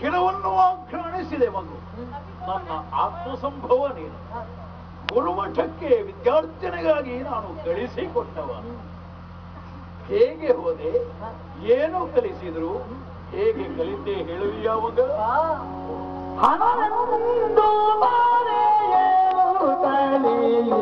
ಶಿರವನ್ನು ಆಘ್ರಾಣಿಸಿದೆ ಮಗು ನನ್ನ ಆತ್ಮಸಂಭವ ನೀನು ಗುರುಮಠಕ್ಕೆ ವಿದ್ಯಾರ್ಥಿನಿಗಾಗಿ ನಾನು ಕಳಿಸಿಕೊಟ್ಟವ ಹೇಗೆ ಹೋದೆ ಏನು ಕಲಿಸಿದ್ರು ಹೇಗೆ ಕಲಿತೆ ಹೇಳುವಿಯ ಮಗ ಹಣವೆಂದು ಮರೆಯುತ್ತಲೇ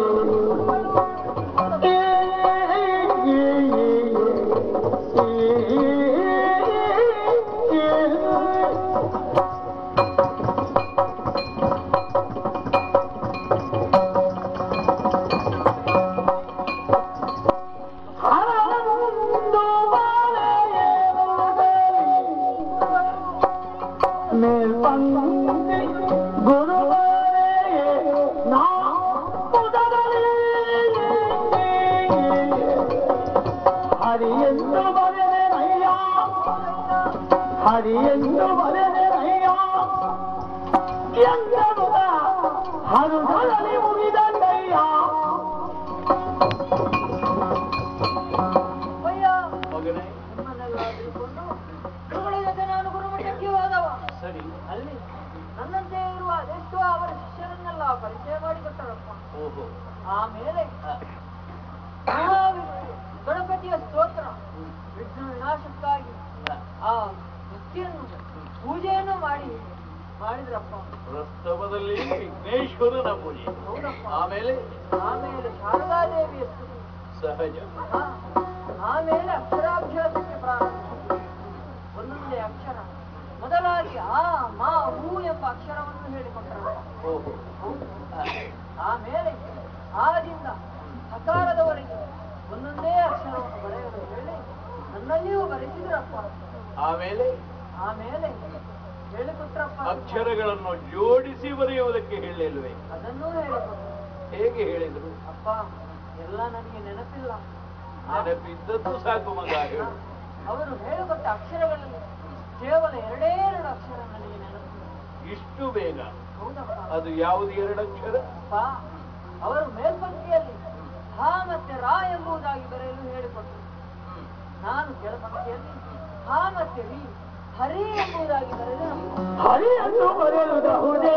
ಹಣವೆಂದು ಮರೆಯುತ್ತಲೇ ಮೇಲ್ಪಂಕ್ತಿ ಗುರುವರೆಯೇ ನಾ ಮುದರಲಿ ಹರಿಯೆಂದು ಬರೆದೆ ನಯ್ಯ ಹರಿಯೆಂದು ಬರೆದೆ ನಯ್ಯ ಎಂದನುದ ಹರುಗಳಲ್ಲಿ ಮುಗಿದಯ್ಯ ಅಯ್ಯ ಮಗನೇ ನಿಮ್ಮನ್ನೆಲ್ಲ ತಿಳ್ಕೊಂಡು ಗುರುಗಳ ಜೊತೆ ನಾನು ಗುರುಮಠಕ್ಕೆ ಹೋದವ ಸರಿ ಅಲ್ಲಿ ನನ್ನಂತೆ ಇರುವ ಅದೆಷ್ಟೋ ಅವರ ಶಿಷ್ಯರನ್ನೆಲ್ಲ ಪರಿಚಯ ಮಾಡಿಕೊಟ್ಟರಪ್ಪ ಓಹೋ ಆಮೇಲೆ ಹ. ಮಹಾವಿ- ಗಣಪತಿಯ ಸ್ತೋತ್ರ ವಿಘ್ನ ವಿನಾಶಕ್ಕಾಗಿ ಹ. ಆ ಮುಕ್ತಿಯನ್ನು ಪೂಜೆಯನ್ನು ಮಾಡಿ ಮಾಡಿದ್ರಪ್ಪ ಪ್ರಸ್ತವದಲ್ಲಿ ವಿಘ್ನೇಶ್ವರನ ಪೂಜೆ ಹೌದಪ್ಪ ಆಮೇಲೆ ಆಮೇಲೆ ಶಾರದಾದೇವಿಯ ಸ್ತುತಿ ಸಹಜ ಹ. ಆಮೇಲೆ ಅಕ್ಷರಾಭ್ಯಾಸಕ್ಕೆ ಪ್ರಾರಂಭಿಸಿದ್ರು ಒಂದೊಂದೇ ಅಕ್ಷರ ಮೊದಲಾಗಿ ಆ ಮಾ ಹೂ ಎಂಬ ಅಕ್ಷರವನ್ನು ಹೇಳಿಕೊಟ್ಟರು ಓಹೋ ಹೌದು. ಹ. ಆಮೇಲೆ ಆದಿಂದ ಹಕಾರದವರೆಗೆ ಒಂದೊಂದೇ ಅಕ್ಷರವನ್ನು ಬರೆಯಲು ಹೇಳಿ ನನ್ನಲ್ಲಿಯೂ ಬರೆಸಿದ್ರಪ್ಪ ಆಮೇಲೆ ಆಮೇಲೆ ಹೇಳಿಕೊಟ್ರಪ್ಪ ಅಕ್ಷರಗಳನ್ನು ಜೋಡಿಸಿ ಬರೆಯುವುದಕ್ಕೆ ಹೇಳಿಲ್ವೇ ಅದನ್ನೂ ಹೇಳಿಕೊಟ್ರು ಹೇಗೆ ಹೇಳಿದ್ರು ಅಪ್ಪ ಎಲ್ಲ ನನಗೆ ನೆನಪಿಲ್ಲ ನೆನಪಿದ್ದದ್ದು ಸಾಕು ಮಗ ಹೇಳು ಅವರು ಹೇಳಿಕೊಟ್ಟ ಅಕ್ಷರಗಳಲ್ಲಿ ಕೇವಲ ಎರಡೇ ಎರಡು ಅಕ್ಷರ ನನಗೆ ನೆನಪು ಇಷ್ಟು ಬೇಗ ಹೌದಪ್ಪ ಅದು ಯಾವುದು ಎರಡು ಅಕ್ಷರ ಅಪ್ಪ ಅವರು ಮೇಲ್ಪಂಕ್ತಿಯಲ್ಲಿ ಹಾ ಮತ್ತೆ ರಾ ಎಂಬುದಾಗಿ ಬರೆಯಲು ಹೇಳಿಕೊಟ್ಟರು ನಾನು ಕೆಳಪಂಕ್ತಿಯಲ್ಲಿ ಹಾ ಮತ್ತೆ ರಿ ಹರಿ ಎಂಬುದಾಗಿ ಬರೆದು ಹರಿಯನ್ನು ಬರೆಯುವುದೇ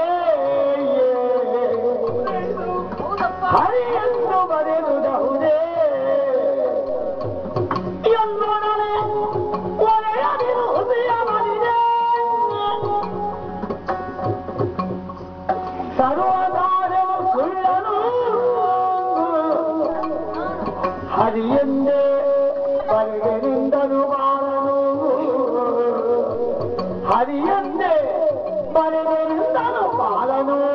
ಹೌದಪ್ಪ ಹರಿಯನ್ನು ಬರೆಯುವುದೇ ಎಂದೊಡನೆ ಒಲೆಯದಿರು ಹೃದಯ ಮಾಡಿದೆ ಸರ್ವಕಾರ್ಯವು ಸುಳ್ಳನು ಹರಿಯಂದೇ ಬರೆದರಿಂದನು ಬಾರನು ಹರಿಯಂದೇ ಬರೆದರಿಂದನು ಬಾರನು